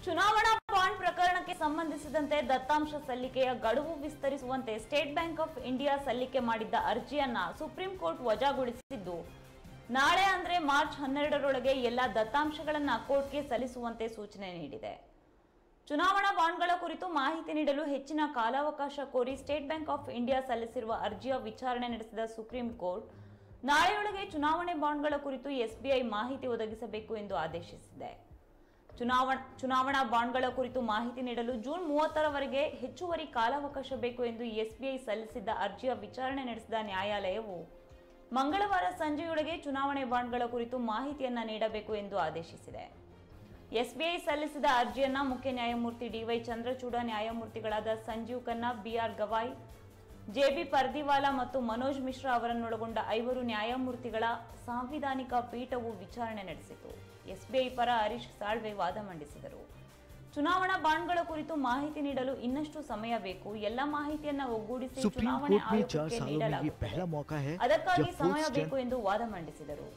ಚುನಾವಣಾ ಬಾಂಡ್ ಪ್ರಕರಣಕ್ಕೆ ಸಂಬಂಧಿಸಿದಂತೆ ದತ್ತಾಂಶ ಸಲ್ಲಿಕೆಯ ಗಡುವು ವಿಸ್ತರಿಸುವಂತೆ ಸ್ಟೇಟ್ ಬ್ಯಾಂಕ್ ಆಫ್ ಇಂಡಿಯಾ ಸಲ್ಲಿಕೆ ಮಾಡಿದ್ದ ಅರ್ಜಿಯನ್ನ ಸುಪ್ರೀಂ ಕೋರ್ಟ್ ವಜಾಗೊಳಿಸಿದ್ದು ನಾಳೆ ಅಂದ್ರೆ ಮಾರ್ಚ್ ಹನ್ನೆರಡರೊಳಗೆ ಎಲ್ಲ ದತ್ತಾಂಶಗಳನ್ನ ಕೋರ್ಟ್ಗೆ ಸಲ್ಲಿಸುವಂತೆ ಸೂಚನೆ ನೀಡಿದೆ ಚುನಾವಣಾ ಬಾಂಡ್ಗಳ ಕುರಿತು ಮಾಹಿತಿ ನೀಡಲು ಹೆಚ್ಚಿನ ಕಾಲಾವಕಾಶ ಕೋರಿ ಸ್ಟೇಟ್ ಬ್ಯಾಂಕ್ ಆಫ್ ಇಂಡಿಯಾ ಸಲ್ಲಿಸಿರುವ ಅರ್ಜಿಯ ವಿಚಾರಣೆ ನಡೆಸಿದ ಸುಪ್ರೀಂ ಕೋರ್ಟ್ ನಾಳೆಯೊಳಗೆ ಚುನಾವಣೆ ಬಾಂಡ್ಗಳ ಕುರಿತು ಎಸ್ಬಿಐ ಮಾಹಿತಿ ಒದಗಿಸಬೇಕು ಎಂದು ಆದೇಶಿಸಿದೆ ಚುನಾವಣಾ ಚುನಾವಣಾ ಬಾಂಡ್ಗಳ ಕುರಿತು ಮಾಹಿತಿ ನೀಡಲು ಜೂನ್ ಮೂವತ್ತರವರೆಗೆ ಹೆಚ್ಚುವರಿ ಕಾಲಾವಕಾಶ ಬೇಕು ಎಂದು ಎಸ್ಬಿಐ ಸಲ್ಲಿಸಿದ್ದ ಅರ್ಜಿಯ ವಿಚಾರಣೆ ನಡೆಸಿದ ನ್ಯಾಯಾಲಯವು ಮಂಗಳವಾರ ಸಂಜೆಯೊಳಗೆ ಚುನಾವಣೆ ಬಾಂಡ್ಗಳ ಕುರಿತು ಮಾಹಿತಿಯನ್ನ ನೀಡಬೇಕು ಎಂದು ಆದೇಶಿಸಿದೆ ಎಸ್ಬಿಐ ಸಲ್ಲಿಸಿದ ಅರ್ಜಿಯನ್ನ ಮುಖ್ಯ ನ್ಯಾಯಮೂರ್ತಿ ಡಿವೈ ಚಂದ್ರಚೂಡ ನ್ಯಾಯಮೂರ್ತಿಗಳಾದ ಸಂಜೀವ್ ಖನ್ನಾ ಬಿಆರ್ ಗವಾಯ್ ಜೆಬಿ ಪರ್ದಿವಾಲಾ ಮತ್ತು ಮನೋಜ್ ಮಿಶ್ರಾ ಅವರನ್ನೊಳಗೊಂಡ ಐವರು ನ್ಯಾಯಮೂರ್ತಿಗಳ ಸಾಂವಿಧಾನಿಕ ಪೀಠವು ವಿಚಾರಣೆ ನಡೆಸಿತು ಎಸ್ಬಿಐ ಪರ ಹರೀಶ್ ಸಾಳ್ವೆ ವಾದ ಮಂಡಿಸಿದರು ಚುನಾವಣಾ ಬಾಂಡ್ಗಳ ಕುರಿತು ಮಾಹಿತಿ ನೀಡಲು ಇನ್ನಷ್ಟು ಸಮಯ ಬೇಕು ಎಲ್ಲ ಮಾಹಿತಿಯನ್ನ ಒಗ್ಗೂಡಿಸಿ सुप्रीम ಚುನಾವಣೆ कोर्ट में चार ಆಯೋಗಕ್ಕೆ सालों में ये ನೀಡಲಾಗುತ್ತದೆ पहला मौका है ಅದಕ್ಕಾಗಿ जब ಸಮಯ फोर्थ ಬೇಕು ಎಂದು ವಾದ ಮಂಡಿಸಿದರು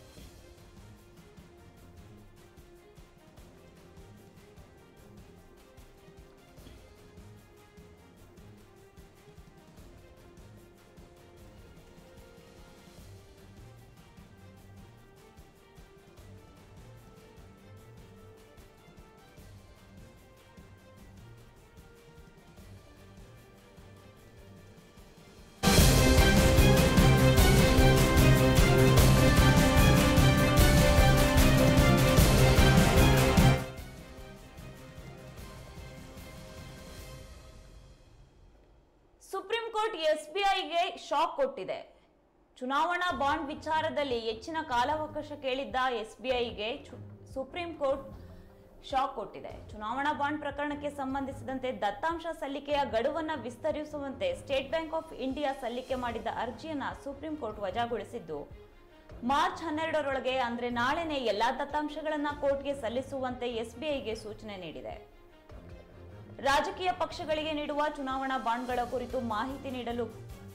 ಸುಪ್ರೀಂ ಕೋರ್ಟ್ ಎಸ್ಬಿಐಗೆ ಶಾಕ್ ಕೊಟ್ಟಿದೆ ಚುನಾವಣಾ ಬಾಂಡ್ ವಿಚಾರದಲ್ಲಿ ಹೆಚ್ಚಿನ ಕಾಲಾವಕಾಶ ಕೇಳಿದ್ದ ಎಸ್ಬಿಐಗೆ ಸುಪ್ರೀಂ ಕೋರ್ಟ್ ಶಾಕ್ ಕೊಟ್ಟಿದೆ ಚುನಾವಣಾ ಬಾಂಡ್ ಪ್ರಕರಣಕ್ಕೆ ಸಂಬಂಧಿಸಿದಂತೆ ದತ್ತಾಂಶ ಸಲ್ಲಿಕೆಯ ಗಡುವನ್ನ ವಿಸ್ತರಿಸುವಂತೆ ಸ್ಟೇಟ್ ಬ್ಯಾಂಕ್ ಆಫ್ ಇಂಡಿಯಾ ಸಲ್ಲಿಕೆ ಮಾಡಿದ್ದ ಅರ್ಜಿಯನ್ನ ಸುಪ್ರೀಂ ಕೋರ್ಟ್ ವಜಾಗೊಳಿಸಿದ್ದು ಮಾರ್ಚ್ ಹನ್ನೆರಡರೊಳಗೆ ಅಂದ್ರೆ ನಾಳೆನೆ ಎಲ್ಲಾ ದತ್ತಾಂಶಗಳನ್ನ ಕೋರ್ಟ್ಗೆ ಸಲ್ಲಿಸುವಂತೆ ಎಸ್ಬಿಐಗೆ ಸೂಚನೆ ನೀಡಿದೆ ರಾಜಕೀಯ ಪಕ್ಷಗಳಿಗೆ ನೀಡುವ ಚುನಾವಣಾ ಬಾಂಡ್ಗಳ ಕುರಿತು ಮಾಹಿತಿ ನೀಡಲು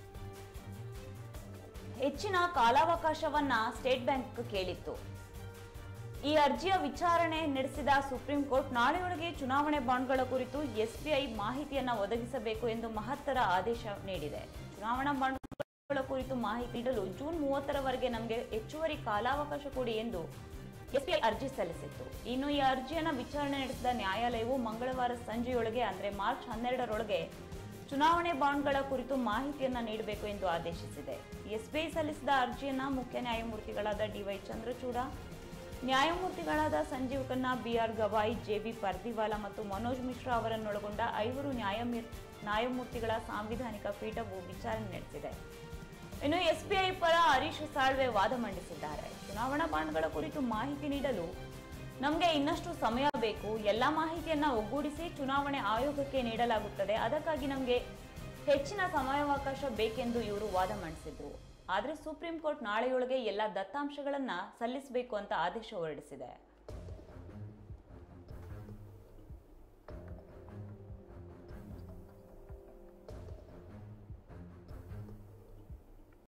ಹೆಚ್ಚಿನ ಕಾಲಾವಕಾಶವನ್ನ ಸ್ಟೇಟ್ ಬ್ಯಾಂಕ್ ಕೇಳಿತ್ತು ಈ ಅರ್ಜಿಯ ವಿಚಾರಣೆ ನಡೆಸಿದ ಸುಪ್ರೀಂ ಕೋರ್ಟ್ ನಾಳೆಯೊಳಗೆ ಚುನಾವಣೆ ಬಾಂಡ್ಗಳ ಕುರಿತು ಎಸ್ಬಿಐ ಮಾಹಿತಿಯನ್ನ ಒದಗಿಸಬೇಕು ಎಂದು ಮಹತ್ತರ ಆದೇಶ ನೀಡಿದೆ ಚುನಾವಣಾ ಬಾಂಡ್ಗಳ ಕುರಿತು ಮಾಹಿತಿ ನೀಡಲು ಜೂನ್ ಮೂವತ್ತರವರೆಗೆ ನಮಗೆ ಹೆಚ್ಚುವರಿ ಕಾಲಾವಕಾಶ ಕೊಡಿ ಎಂದು ಎಸ್ಬಿಐ ಅರ್ಜಿ ಸಲ್ಲಿಸಿತ್ತು ಇನ್ನು ಈ ಅರ್ಜಿಯನ್ನ ವಿಚಾರಣೆ ನಡೆಸಿದ ನ್ಯಾಯಾಲಯವು ಮಂಗಳವಾರ ಸಂಜೆಯೊಳಗೆ ಅಂದ್ರೆ ಮಾರ್ಚ್ ಹನ್ನೆರಡರೊಳಗೆ ಚುನಾವಣೆ ಬಾಂಡ್ಗಳ ಕುರಿತು ಮಾಹಿತಿಯನ್ನ ನೀಡಬೇಕು ಎಂದು ಆದೇಶಿಸಿದೆ ಎಸ್ಬಿಐ ಸಲ್ಲಿಸಿದ ಅರ್ಜಿಯನ್ನ ಮುಖ್ಯ ನ್ಯಾಯಮೂರ್ತಿಗಳಾದ ಡಿವೈ ಚಂದ್ರಚೂಡ ನ್ಯಾಯಮೂರ್ತಿಗಳಾದ ಸಂಜೀವ್ ಖನ್ನಾ ಬಿಆರ್ ಗವಾಯ್ ಜೆಬಿ ಪರ್ದಿವಾಲಾ ಮತ್ತು ಮನೋಜ್ ಮಿಶ್ರಾ ಅವರನ್ನೊಳಗೊಂಡ ಐವರು ನ್ಯಾಯಮಿ ನ್ಯಾಯಮೂರ್ತಿಗಳ ಸಾಂವಿಧಾನಿಕ ಪೀಠವು ವಿಚಾರಣೆ ನಡೆಸಿದೆ ಇನ್ನು ಎಸ್ಬಿಐ ಪರ ಹರೀಶ್ ಸಾಳ್ವೆ ವಾದ ಮಂಡಿಸಿದ್ದಾರೆ ಚುನಾವಣಾ ಬಾಂಡ್ಗಳ ಕುರಿತು ಮಾಹಿತಿ ನೀಡಲು ನಮಗೆ ಇನ್ನಷ್ಟು ಸಮಯ ಬೇಕು ಎಲ್ಲ ಮಾಹಿತಿಯನ್ನ ಒಗ್ಗೂಡಿಸಿ ಚುನಾವಣೆ ಆಯೋಗಕ್ಕೆ ನೀಡಲಾಗುತ್ತದೆ ಅದಕ್ಕಾಗಿ ನಮಗೆ ಹೆಚ್ಚಿನ ಸಮಯಾವಕಾಶ ಬೇಕೆಂದು ಇವರು ವಾದ ಮಂಡಿಸಿದ್ರು ಆದರೆ ಸುಪ್ರೀಂ ಕೋರ್ಟ್ ನಾಳೆಯೊಳಗೆ ಎಲ್ಲ ದತ್ತಾಂಶಗಳನ್ನ ಸಲ್ಲಿಸಬೇಕು ಅಂತ ಆದೇಶ ಹೊರಡಿಸಿದೆ